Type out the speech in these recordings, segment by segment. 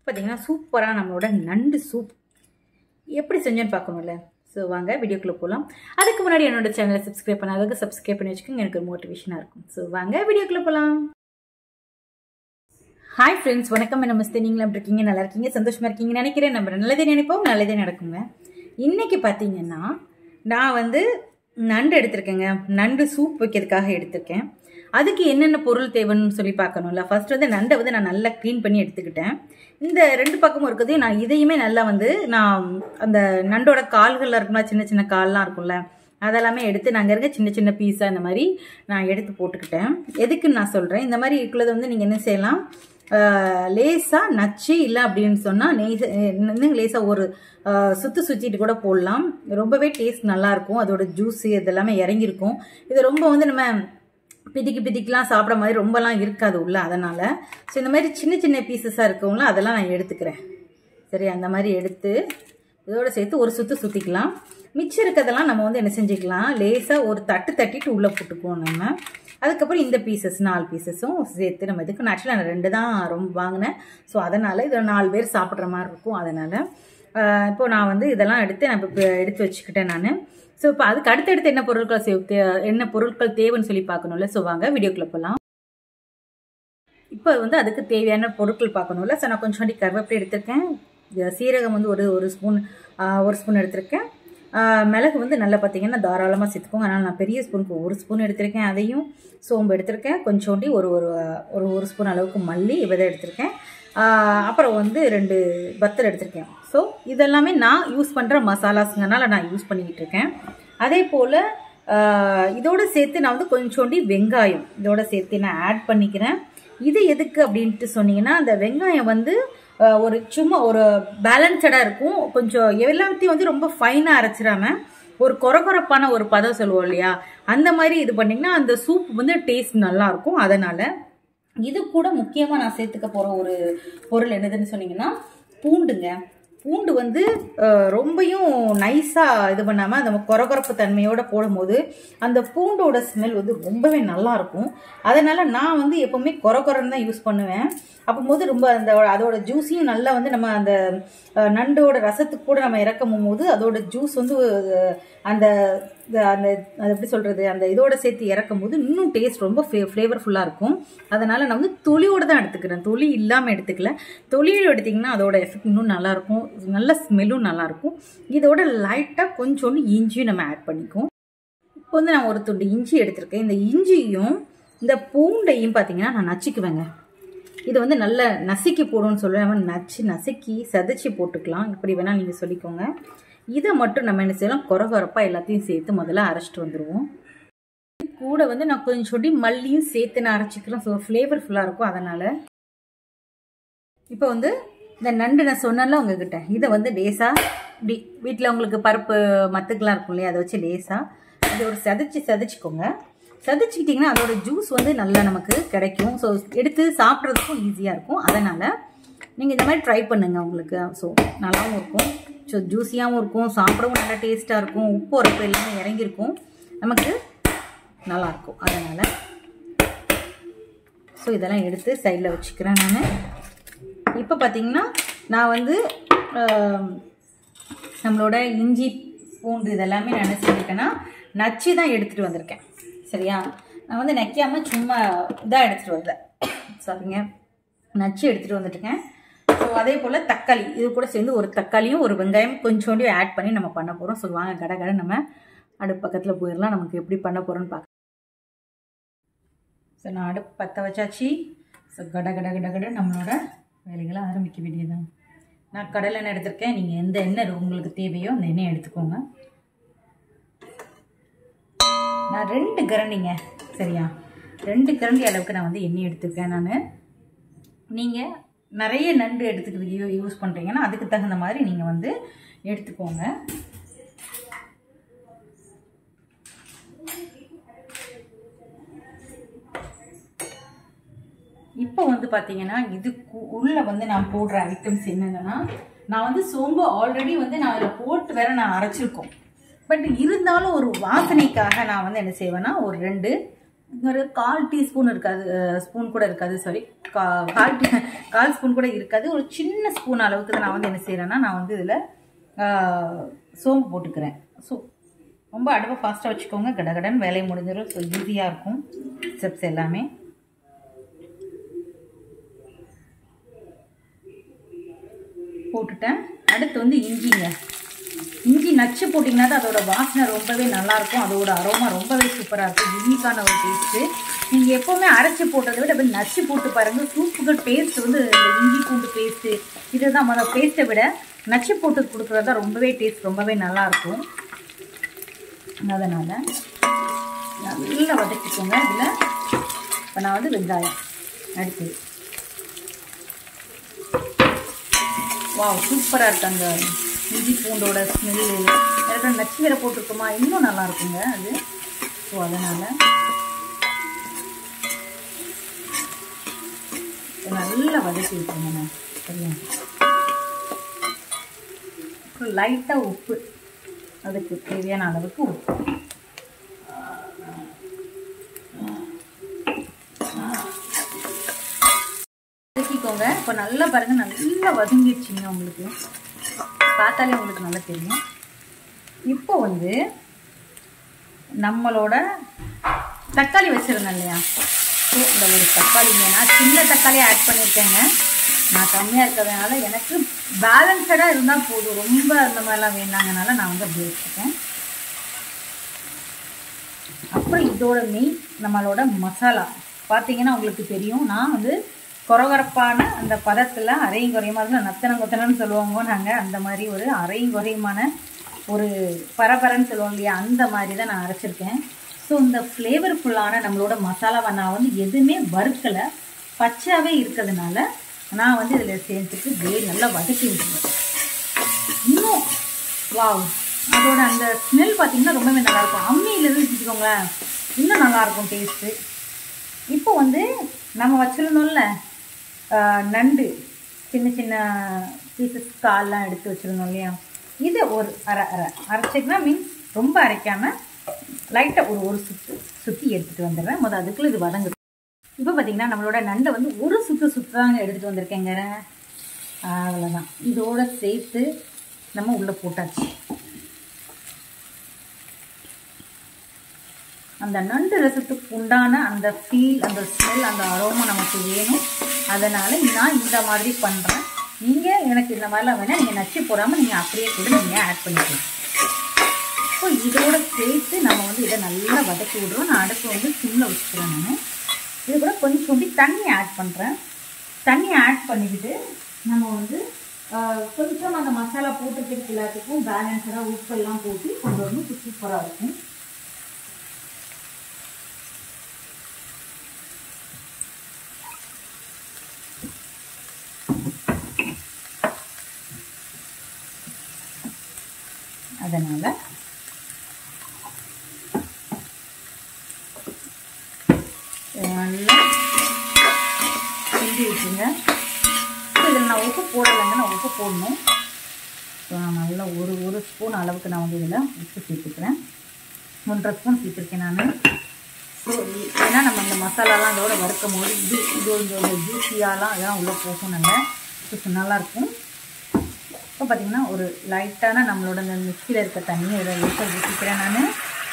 பார்த்தீங்கன்னா சூப்பராக நம்மளோட நண்டு சூப் எப்படி செஞ்சோன்னு பார்க்கணும்ல ஸோ வாங்க வீடியோக்குள்ளே போகலாம் அதுக்கு முன்னாடி என்னோட சேனலை சப்ஸ்கிரைப் பண்ணாதவங்க சப்ஸ்கிரைப் பண்ணி வச்சுக்கோங்க எனக்கு ஒரு மோட்டிவேஷனாக இருக்கும் ஸோ வாங்க வீடியோக்குள்ளே போகலாம் ஹாய் ஃப்ரெண்ட்ஸ் வணக்கம் நமஸ்தே நீங்களும் எப்படி இருக்கீங்க நல்லா இருக்கீங்க சந்தோஷமா இருக்கீங்கன்னு நினைக்கிறேன் நம்ம நல்லதே நினைப்போம் நல்லதே நடக்குங்க இன்னைக்கு பார்த்தீங்கன்னா நான் வந்து நண்டு எடுத்திருக்கேங்க நண்டு சூப் வைக்கிறதுக்காக எடுத்திருக்கேன் அதுக்கு என்னென்ன பொருள் தேவைன்னு சொல்லி பார்க்கணும்ல ஃபர்ஸ்ட் வந்து நண்டை வந்து நான் நல்லா க்ளீன் பண்ணி எடுத்துக்கிட்டேன் இந்த ரெண்டு பக்கமும் இருக்குது நான் இதையுமே நல்லா வந்து நான் அந்த நண்டோட கால்களில் இருக்கும்ல சின்ன சின்ன கால்லாம் இருக்கும்ல அதெல்லாமே எடுத்து நாங்கள் இருக்க சின்ன சின்ன பீஸாக இந்த மாதிரி நான் எடுத்து போட்டுக்கிட்டேன் எதுக்குன்னு நான் சொல்கிறேன் இந்த மாதிரி இருக்கிறது வந்து நீங்கள் என்ன செய்யலாம் லேசாக நச்சு இல்லை அப்படின்னு சொன்னால் நெய் இன்னும் லேசாக ஒரு சுற்றி சுற்றிட்டு கூட போடலாம் ரொம்பவே டேஸ்ட் நல்லாயிருக்கும் அதோட ஜூஸு இதெல்லாமே இறங்கியிருக்கும் இது ரொம்ப வந்து நம்ம பிதிக்கி பிதிக்கலாம் சாப்பிட்ற மாதிரி ரொம்பலாம் இருக்காது உள்ள அதனால் ஸோ இந்த மாதிரி சின்ன சின்ன பீசஸாக இருக்கவங்கள அதெல்லாம் நான் எடுத்துக்கிறேன் சரி அந்த மாதிரி எடுத்து இதோட சேர்த்து ஒரு சுற்று சுற்றிக்கலாம் மிச்சம் இருக்கிறதெல்லாம் நம்ம வந்து என்ன செஞ்சுக்கலாம் லேசாக ஒரு தட்டு தட்டிட்டு உள்ளே போட்டுக்குவோம் நம்ம அதுக்கப்புறம் இந்த பீசஸ் நாலு பீசஸும் சேர்த்து நம்ம இதுக்கு ஆக்சுவலாக நான் ரெண்டு தான் ரொம்ப வாங்கினேன் ஸோ அதனால் இதில் நாலு பேர் சாப்பிட்ற மாதிரி இருக்கும் அதனால் இப்போ நான் வந்து இதெல்லாம் எடுத்து நான் இப்போ எடுத்து வச்சுக்கிட்டேன் நான் ஸோ இப்போ அதுக்கு அடுத்தடுத்து என்ன பொருட்கள் சே என்ன பொருட்கள் தேவைன்னு சொல்லி பார்க்கணும்ல ஸோ வாங்க வீடியோக்குள்ளே போகலாம் இப்போ வந்து அதுக்கு தேவையான பொருட்கள் பார்க்கணும்ல ஸோ நான் கொஞ்சம் கருவேப்பிலை எடுத்திருக்கேன் சீரகம் வந்து ஒரு ஒரு ஸ்பூன் ஒரு ஸ்பூன் எடுத்திருக்கேன் மிளகு வந்து நல்லா பார்த்தீங்கன்னா தாராளமாக சேர்த்துக்கோங்க அதனால் நான் பெரிய ஸ்பூனுக்கு ஒரு ஸ்பூன் எடுத்திருக்கேன் அதையும் சோம்பு எடுத்திருக்கேன் கொஞ்சோண்டி ஒரு ஒரு ஒரு ஒரு ஸ்பூன் அளவுக்கு மல்லி விதை எடுத்திருக்கேன் அப்புறம் வந்து ரெண்டு பத்தல் எடுத்திருக்கேன் ஸோ இதெல்லாமே நான் யூஸ் பண்ணுற மசாலாஸுங்கனால நான் யூஸ் பண்ணிக்கிட்டு இருக்கேன் அதே போல் இதோட சேர்த்து நான் வந்து கொஞ்சோண்டி வெங்காயம் இதோட சேர்த்து நான் ஆட் பண்ணிக்கிறேன் இது எதுக்கு அப்படின்ட்டு சொன்னீங்கன்னா அந்த வெங்காயம் வந்து ஒரு சும்மா ஒரு பேலன்சடாக இருக்கும் கொஞ்சம் எல்லாத்தையும் வந்து ரொம்ப ஃபைனாக அரைச்சிடாம ஒரு கொரகொரப்பான ஒரு பதம் சொல்லுவோம் இல்லையா அந்த மாதிரி இது பண்ணிங்கன்னா அந்த சூப் வந்து டேஸ்ட் நல்லாயிருக்கும் அதனால் இது கூட முக்கியமாக நான் சேர்த்துக்க போகிற ஒரு பொருள் என்னதுன்னு சொன்னீங்கன்னா பூண்டுங்க பூண்டு வந்து ரொம்பையும் நைஸாக இது பண்ணாமல் அந்த கொரகொரப்பு தன்மையோடு போடும்போது அந்த பூண்டோட ஸ்மெல் வந்து ரொம்பவே நல்லாயிருக்கும் அதனால் நான் வந்து எப்போவுமே கொரகொரன்னு தான் யூஸ் பண்ணுவேன் அப்போது ரொம்ப அந்த அதோட ஜூஸையும் நல்லா வந்து நம்ம அந்த நண்டோட ரசத்துக்கு கூட நம்ம இறக்கும் போது அதோட ஜூஸ் வந்து அந்த அந்த அது எப்படி சொல்கிறது அந்த இதோட சேர்த்து இறக்கும் போது இன்னும் டேஸ்ட் ரொம்ப ஃப்ளே ஃப்ளேவர்ஃபுல்லாக இருக்கும் அதனால் நான் வந்து தொலியோடு தான் எடுத்துக்கிறேன் தொலி இல்லாமல் எடுத்துக்கல தொலியோடு எடுத்திங்கன்னா அதோட எஃபெக்ட் இன்னும் நல்லாயிருக்கும் நல்ல ஸ்மெல்லும் நல்லாயிருக்கும் இதோட லைட்டாக கொஞ்சோண்டு இஞ்சியும் நம்ம ஆட் பண்ணிக்குவோம் இப்போ வந்து நான் ஒரு துண்டு இஞ்சி எடுத்திருக்கேன் இந்த இஞ்சியும் இந்த பூண்டையும் பார்த்தீங்கன்னா நான் நச்சுக்குவேங்க இது வந்து நல்ல நசுக்கி போடும்னு சொல்லுவேன் நச்சு நசுக்கி சதைச்சி போட்டுக்கலாம் இப்படி வேணால் நீங்கள் சொல்லிக்கோங்க இதை மட்டும் நம்ம என்ன செய்யலாம் குறகுறப்பாக எல்லாத்தையும் சேர்த்து முதல்ல அரைச்சிட்டு வந்துடுவோம் கூட வந்து நான் கொஞ்சம் சொல்லி மல்லியும் சேர்த்து நான் அரைச்சிக்கிறேன் ஸோ ஃப்ளேவர்ஃபுல்லாக இருக்கும் அதனால் இப்போ வந்து இந்த நண்டு நான் சொன்னல உங்ககிட்ட இதை வந்து லேசாக இப்படி வீட்டில் உங்களுக்கு பருப்பு மத்துக்கெலாம் இருக்கும் இல்லையா அதை வச்சு லேசாக இதை ஒரு சதைச்சி சதைச்சிக்கோங்க சதைச்சிக்கிட்டிங்கன்னா அதோட ஜூஸ் வந்து நல்லா நமக்கு கிடைக்கும் ஸோ எடுத்து சாப்பிட்றதுக்கும் ஈஸியாக இருக்கும் அதனால் நீங்கள் இந்த மாதிரி ட்ரை பண்ணுங்கள் உங்களுக்கு ஸோ நல்லாவும் இருக்கும் ஸோ ஜூஸியாகவும் இருக்கும் சாப்பிடவும் நல்லா டேஸ்ட்டாக இருக்கும் உப்பு உரப்பு எல்லாமே இறங்கியிருக்கும் நமக்கு நல்லாயிருக்கும் அதனால் ஸோ இதெல்லாம் எடுத்து சைடில் வச்சுக்கிறேன் நான் இப்போ பார்த்திங்கன்னா நான் வந்து நம்மளோட இஞ்சி பூண்டு இதெல்லாமே நான் என்ன செஞ்சுருக்கேன்னா நச்சு தான் எடுத்துகிட்டு வந்திருக்கேன் சரியா நான் வந்து நக்காமல் சும்மா இதாக எடுத்துகிட்டு வரல சாரிங்க நச்சு எடுத்துகிட்டு வந்துட்டுருக்கேன் ஸோ அதே போல் தக்காளி இது கூட சேர்ந்து ஒரு தக்காளியும் ஒரு வெங்காயம் கொஞ்சோண்டி ஆட் பண்ணி நம்ம பண்ண போகிறோம் ஸோ வாங்க கடை கடை நம்ம அடுப்பு பக்கத்தில் போயிடலாம் நமக்கு எப்படி பண்ண போகிறோன்னு பார்க்க ஸோ நான் அடுப்பு பற்ற வச்சாச்சு ஸோ கட கட கட கட நம்மளோட வேலைகளை ஆரம்பிக்க வேண்டியதுதான் நான் கடலை எண்ணெய் எடுத்திருக்கேன் நீங்கள் எந்த எண்ணெய் உங்களுக்கு தேவையோ அந்த எண்ணெய் எடுத்துக்கோங்க நான் ரெண்டு கரண்டிங்க சரியா ரெண்டு கரண்டி அளவுக்கு நான் வந்து எண்ணெய் எடுத்துருக்கேன் நான் நீங்கள் நிறைய நண்டு எடுத்துக்கிறது யூஸ் பண்ணுறீங்கன்னா அதுக்கு தகுந்த மாதிரி நீங்கள் வந்து எடுத்துக்கோங்க இப்போ வந்து பார்த்தீங்கன்னா இது உள்ளே வந்து நான் போடுற ஐட்டம்ஸ் என்னென்னா நான் வந்து சோம்பு ஆல்ரெடி வந்து நான் அதில் போட்டு வேற நான் அரைச்சிருக்கோம் பட் இருந்தாலும் ஒரு வாசனைக்காக நான் வந்து என்ன செய்வேன்னா ஒரு ரெண்டு ஒரு கால் டீஸ்பூன் இருக்காது ஸ்பூன் கூட இருக்காது சாரி கா கால் டீ கால் ஸ்பூன் கூட இருக்காது ஒரு சின்ன ஸ்பூன் அளவுக்கு தான் நான் வந்து என்ன செய்கிறேன்னா நான் வந்து இதில் சோம்பு போட்டுக்கிறேன் ஸோ ரொம்ப அடுப்பை ஃபாஸ்ட்டாக வச்சுக்கோங்க கடகடன் வேலையை முடிஞ்சிடும் ஸோ ஈஸியாக இருக்கும் ஸ்டெப்ஸ் எல்லாமே போட்டுட்டேன் அடுத்து வந்து இஞ்சிங்க இஞ்சி நச்சு போட்டிங்கன்னா தான் அதோட வாசனை ரொம்பவே நல்லாயிருக்கும் அதோட அரோமா ரொம்பவே சூப்பராக இருக்கும் யூனிக்கான ஒரு டேஸ்ட்டு நீங்கள் எப்போவுமே அரைச்சி போட்டதை விட அப்படியே நச்சு போட்டு பாருங்கள் சூப்புக்கு டேஸ்ட் வந்து இந்த இஞ்சி பூண்டு பேஸ்ட்டு இதுதான் மொதல் பேஸ்ட்டை விட நச்சு போட்டு கொடுக்குறது தான் ரொம்பவே டேஸ்ட் ரொம்பவே நல்லாயிருக்கும் அதனால் நல்லா வதக்கிக்கோங்க இதில் இப்போ நான் வந்து வெங்காயம் அடுத்து வாவ் சூப்பராக இருக்கு அந்த இஞ்சி பூண்டோட ஸ்மெல்லு எனக்கு நச்சு வேற போட்டிருக்கோமா இன்னும் நல்லா இருக்குங்க அது ஸோ அதனால் நல்லா வதக்கி விட்டுருங்க நான் சரியா அப்புறம் லைட்டாக உப்பு அதுக்கு தேவையான அளவுக்கு உப்பு வதக்கிக்கோங்க இப்போ நல்லா பாருங்க நல்லா வதங்கிடுச்சிங்க உங்களுக்கு பார்த்தாலே உங்களுக்கு நல்லா தெரியும் இப்போ வந்து நம்மளோட தக்காளி வச்சுருந்தேன் இல்லையா ஸோ இந்த ஒரு தக்காளிங்க நான் சின்ன தக்காளி ஆட் பண்ணியிருக்கேங்க நான் கம்மியாக இருக்கிறதுனால எனக்கு பேலன்சடாக இருந்தால் போதும் ரொம்ப அந்த மாதிரிலாம் வேண்டாங்கனால நான் வந்து அப்படி வச்சுருக்கேன் அப்புறம் இதோட மெயின் நம்மளோட மசாலா பார்த்தீங்கன்னா உங்களுக்கு தெரியும் நான் வந்து கொரகொரப்பான அந்த பதத்தில் அரையும் குறையுமா இருந்தால் நத்தன கொத்தனன்னு சொல்லுவாங்க நாங்கள் அந்த மாதிரி ஒரு அரையும் குறையுமான ஒரு பரபரன்னு சொல்லுவோம் இல்லையா அந்த மாதிரி தான் நான் அரைச்சிருக்கேன் ஸோ இந்த ஃப்ளேவர்ஃபுல்லான நம்மளோட மசாலாவை நான் வந்து எதுவுமே வறுக்கலை பச்சையாகவே இருக்கிறதுனால நான் வந்து இதில் சேர்த்துட்டு வே நல்லா வதக்கி விட்டுருவேன் இன்னும் வாவ் அதோட அந்த ஸ்மெல் பார்த்தீங்கன்னா ரொம்பவே நல்லாயிருக்கும் அம்மியிலேருந்து வச்சுக்கோங்களேன் இன்னும் நல்லாயிருக்கும் டேஸ்ட்டு இப்போ வந்து நம்ம வச்சுருந்தோம்ல நண்டு சின்ன சின்ன பீசஸ் கால்லாம் எடுத்து வச்சுருந்தோம் இல்லையா இது ஒரு அரை அரை அரைச்சிக்கனா மீன்ஸ் ரொம்ப அரைக்காமல் லைட்டாக ஒரு ஒரு சுற்று சுற்றி எடுத்துகிட்டு வந்துடுறேன் முதல் அதுக்குள்ளே இது வதங்குது இப்போ பார்த்தீங்கன்னா நம்மளோட நண்டை வந்து ஒரு சுற்று சுற்றாங்க எடுத்துகிட்டு வந்திருக்கேங்க அவ்வளோதான் இதோட சேர்த்து நம்ம உள்ளே போட்டாச்சு அந்த நண்டு ரசத்துக்கு உண்டான அந்த ஃபீல் அந்த ஸ்மெல் அந்த அரோமா நமக்கு வேணும் அதனால் நான் இந்த மாதிரி பண்ணுறேன் நீங்கள் எனக்கு இந்த மாதிரிலாம் வேணால் நீங்கள் நச்சு போடாமல் நீங்கள் அப்படியே கூட நீங்கள் ஆட் பண்ணிக்கலாம் இப்போ இதோட சேர்த்து நம்ம வந்து இதை நல்லா வதக்கி விடுறோம் நான் அடுப்பு வந்து சிம்மில் வச்சுக்கிறேன் நான் இது கூட கொஞ்சோண்டி தண்ணி ஆட் பண்ணுறேன் தண்ணி ஆட் பண்ணிக்கிட்டு நம்ம வந்து கொஞ்சம் அந்த மசாலா போட்டுக்கிறதுக்கு எல்லாத்துக்கும் பேலன்ஸாக உப்பெல்லாம் போட்டு கொண்டு வந்து சூப்பராக இருக்கும் அதனால் நல்லா கிண்டி விட்டுருங்க இதில் நான் உப்பு போடலைங்க நான் உப்பு போடணும் ஸோ நான் நல்லா ஒரு ஒரு ஸ்பூன் அளவுக்கு நான் வந்து இதில் உப்பு சேர்த்துக்கிறேன் ஒன்றரை ஸ்பூன் சேர்த்துருக்கேன் நான் ஸோ ஏன்னா நம்ம இந்த மசாலாலாம் இதோட வறுக்கும் போது இது இது இந்த ஜூஸியாலாம் இதெல்லாம் உள்ளே போகும் நல்லா ஸோ நல்லாயிருக்கும் இப்போ பார்த்தீங்கன்னா ஒரு லைட்டான நம்மளோட இந்த மிக்சியில் இருக்க தண்ணியை இதில் லைட்டாக ஊற்றிக்கிறேன் நான்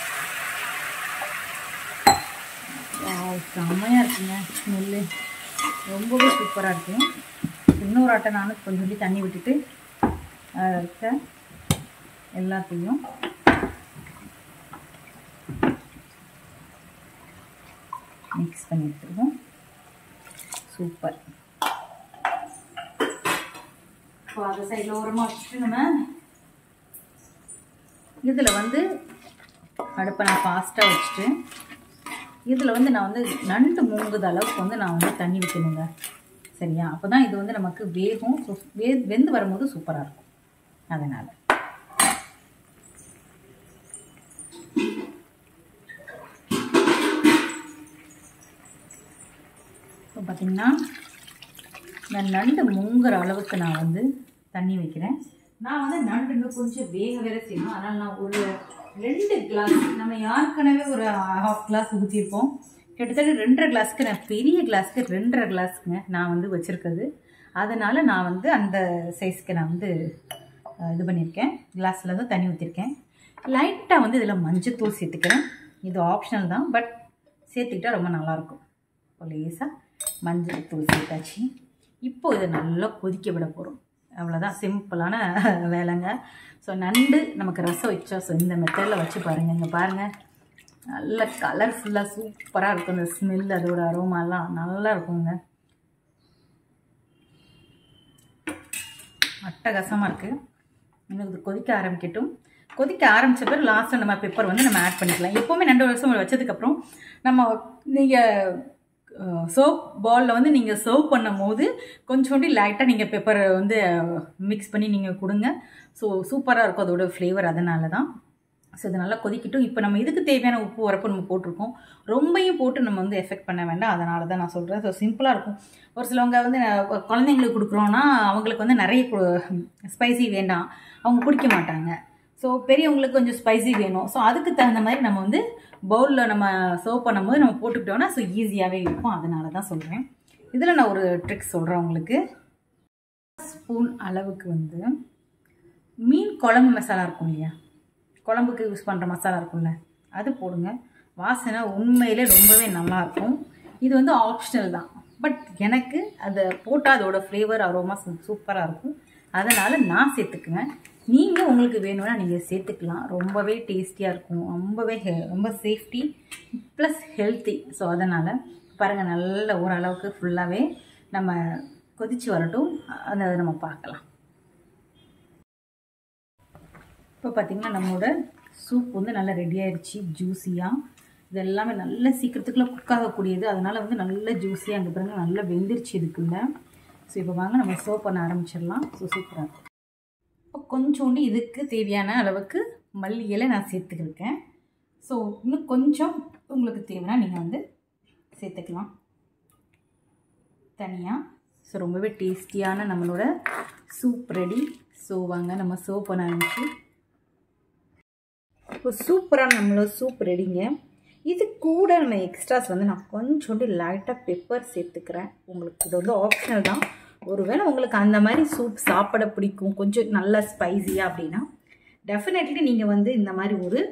செம்மையாக இருக்குங்க ஸ்மெல்லு ரொம்பவே சூப்பராக இருக்கும் இன்னொரு ஆட்டை நானும் கொஞ்சோண்டி தண்ணி விட்டுட்டு அதில் இருக்க எல்லாத்தையும் மிக்ஸ் பண்ணி எடுத்துருவோம் சூப்பர் இப்போ அதை சைடில் ஓரமாக வச்சுட்டு நம்ம இதில் வந்து அடுப்பை நான் ஃபாஸ்ட்டாக வச்சுட்டு இதில் வந்து நான் வந்து நண்டு மூங்குது அளவுக்கு வந்து நான் வந்து தண்ணி வைக்கணுங்க சரியா அப்போ தான் இது வந்து நமக்கு வேகும் வே வெந்து வரும்போது சூப்பராக இருக்கும் அதனால் இப்போ பார்த்திங்கன்னா இந்த நண்டு முங்குற அளவுக்கு நான் வந்து தண்ணி வைக்கிறேன் நான் வந்து நண்டு இன்னும் கொஞ்சம் வேக வேற செய்யணும் அதனால் நான் ஒரு ரெண்டு கிளாஸ் நம்ம ஏற்கனவே ஒரு ஹாஃப் கிளாஸ் ஊற்றிருப்போம் கிட்டத்தட்ட ரெண்டரை கிளாஸ்க்கு நான் பெரிய கிளாஸ்க்கு ரெண்டரை கிளாஸ்க்குங்க நான் வந்து வச்சுருக்கிறது அதனால் நான் வந்து அந்த சைஸ்க்கு நான் வந்து அஹ், இது பண்ணியிருக்கேன் கிளாஸில் தான் தண்ணி ஊற்றிருக்கேன் லைட்டாக வந்து இதில் மஞ்சத்தூள் சேர்த்துக்கிறேன் இது ஆப்ஷனல் தான் பட் சேர்த்துக்கிட்டா ரொம்ப நல்லாயிருக்கும் இப்போ லேசாக மஞ்சள் தூள் சேர்த்தாச்சு இப்போ இதை நல்லா கொதிக்க விட போகிறோம் அவ்வளோதான் சிம்பிளான வேலைங்க ஸோ நண்டு நமக்கு ரசம் வச்சா ஸோ இந்த மெத்தடில் வச்சு பாருங்கள் இங்கே பாருங்கள் நல்ல கலர்ஃபுல்லாக சூப்பராக இருக்கும் இந்த ஸ்மெல் அதோட அரோமாலாம் நல்லா இருக்குங்க அட்டகாசமாக இருக்குது இன்னும் இது கொதிக்க ஆரம்பிக்கட்டும் கொதிக்க ஆரம்பிச்ச பிறகு லாஸ்ட்டில் நம்ம பெப்பர் வந்து நம்ம ஆட் பண்ணிக்கலாம் எப்போவுமே ரெண்டு வருஷம் வச்சதுக்கப்புறம் நம்ம நீங்கள் சோப் பாலில் வந்து நீங்கள் சர்வ் பண்ணும் போது கொஞ்சோண்டி லைட்டாக நீங்கள் பெப்பரை வந்து மிக்ஸ் பண்ணி நீங்கள் கொடுங்க ஸோ சூப்பராக இருக்கும் அதோட ஃப்ளேவர் அதனால தான் ஸோ இது நல்லா கொதிக்கட்டும் இப்போ நம்ம இதுக்கு தேவையான உப்பு உரப்பு நம்ம போட்டிருக்கோம் ரொம்பையும் போட்டு நம்ம வந்து எஃபெக்ட் பண்ண வேண்டாம் அதனால தான் நான் சொல்கிறேன் ஸோ சிம்பிளாக இருக்கும் ஒரு சிலவங்க வந்து அஹ், குழந்தைங்களுக்கு கொடுக்குறோன்னா அவங்களுக்கு வந்து நிறைய ஸ்பைசி வேண்டாம் அவங்க குடிக்க மாட்டாங்க ஸோ பெரியவங்களுக்கு கொஞ்சம் ஸ்பைசி வேணும் ஸோ அதுக்கு தகுந்த மாதிரி நம்ம வந்து பவுலில் நம்ம சர்வ் பண்ணும்போது நம்ம போட்டுக்கிட்டோம்னா ஸோ ஈஸியாகவே இருக்கும் அதனால தான் சொல்கிறேன் இதில் நான் ஒரு ட்ரிக் சொல்கிறேன் உங்களுக்கு ஸ்பூன் அளவுக்கு வந்து மீன் குழம்பு மசாலா இருக்கும் இல்லையா குழம்புக்கு யூஸ் பண்ணுற மசாலா இருக்கும்ல அது போடுங்க வாசனை உண்மையிலே ரொம்பவே நல்லாயிருக்கும் இது வந்து ஆப்ஷனல் தான் பட் எனக்கு அதை போட்டால் அதோட ஃப்ளேவர் அரோமா சூப்பராக இருக்கும் அதனால் நான் சேர்த்துக்குவேன் நீங்கள் உங்களுக்கு வேணும்னா நீங்கள் சேர்த்துக்கலாம் ரொம்பவே டேஸ்டியாக இருக்கும் ரொம்பவே ஹெ- ரொம்ப சேஃப்டி ப்ளஸ் ஹெல்த்தி ஸோ அதனால் பாருங்கள் நல்ல ஓரளவுக்கு ஃபுல்லாகவே நம்ம கொதிச்சு வரட்டும் அதை நம்ம பார்க்கலாம் இப்போ பார்த்தீங்கன்னா நம்மளோட சூப் வந்து நல்லா ரெடி ஆயிடுச்சு ஜூஸியாக இது எல்லாமே நல்ல சீக்கிரத்துக்குள்ள குக் ஆகக்கூடியது அதனால் வந்து நல்ல ஜூஸியாக அங்கே பாருங்க நல்லா வெந்துருச்சு இதுக்குள்ள ஸோ இப்போ வாங்க நம்ம சர்வ் பண்ண ஆரம்பிச்சிடலாம் ஸோ சூப்பராக இருக்கும் இப்போ கொஞ்சோண்டு இதுக்கு தேவையான அளவுக்கு மல்லி இலை நான் சேர்த்துக்கிருக்கேன் ஸோ இன்னும் கொஞ்சம் உங்களுக்கு தேவைன்னா நீங்கள் வந்து சேர்த்துக்கலாம் தனியாக ஸோ ரொம்பவே டேஸ்டியான நம்மளோட சூப் ரெடி ஸோ வாங்க நம்ம சர்வ் பண்ண ஆரம்பிச்சு இப்போ சூப்பராக நம்மளோட சூப் ரெடிங்க இது கூட நம்ம எக்ஸ்ட்ராஸ் வந்து நான் கொஞ்சோண்டு லைட்டாக பெப்பர் சேர்த்துக்கிறேன் உங்களுக்கு இது வந்து ஆப்ஷனல் தான் ஒருவேளை உங்களுக்கு அந்த மாதிரி சூப் சாப்பிட பிடிக்கும் கொஞ்சம் நல்லா ஸ்பைசியாக அப்படின்னா டெஃபினெட்லி நீங்கள் வந்து இந்த மாதிரி ஒரு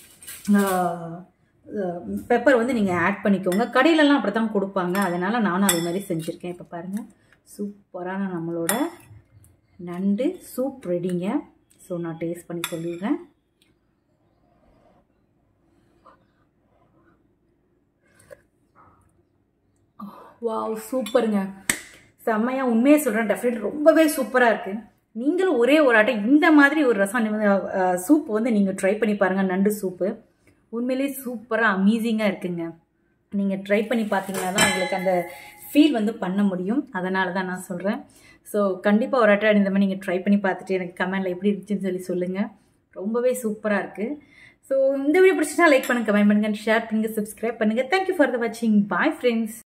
பெப்பர் வந்து நீங்கள் ஆட் பண்ணிக்கோங்க கடையிலலாம் அப்படி தான் கொடுப்பாங்க அதனால் நானும் அது மாதிரி செஞ்சுருக்கேன் இப்போ பாருங்கள் சூப்பரான நம்மளோட நண்டு சூப் ரெடிங்க ஸோ நான் டேஸ்ட் பண்ணி சொல்லிடுறேன் வாவ் சூப்பருங்க செம்மையாக உண்மையை சொல்கிறேன் டெஃபினெட் ரொம்பவே சூப்பராக இருக்குது நீங்களும் ஒரே ஒரு ஆட்டை இந்த மாதிரி ஒரு ரசம் சூப் வந்து நீங்கள் ட்ரை பண்ணி பாருங்கள் நண்டு சூப்பு உண்மையிலேயே சூப்பராக அமேசிங்காக இருக்குங்க நீங்கள் ட்ரை பண்ணி பார்த்தீங்கன்னா தான் உங்களுக்கு அந்த ஃபீல் வந்து பண்ண முடியும் அதனால தான் நான் சொல்கிறேன் ஸோ கண்டிப்பாக ஒரு ஆட்டை இந்த மாதிரி நீங்கள் ட்ரை பண்ணி பார்த்துட்டு எனக்கு கமெண்டில் எப்படி இருந்துச்சுன்னு சொல்லி சொல்லுங்கள் ரொம்பவே சூப்பராக இருக்குது ஸோ இந்த வீடியோ பிடிச்சிட்டா லைக் பண்ணுங்கள் கமெண்ட் பண்ணுங்கள் ஷேர் பண்ணுங்கள் சப்ஸ்கிரைப் பண்ணுங்கள் தேங்க்யூ ஃபார் த வாட்சிங் பாய் ஃப்ரெண்ட்ஸ்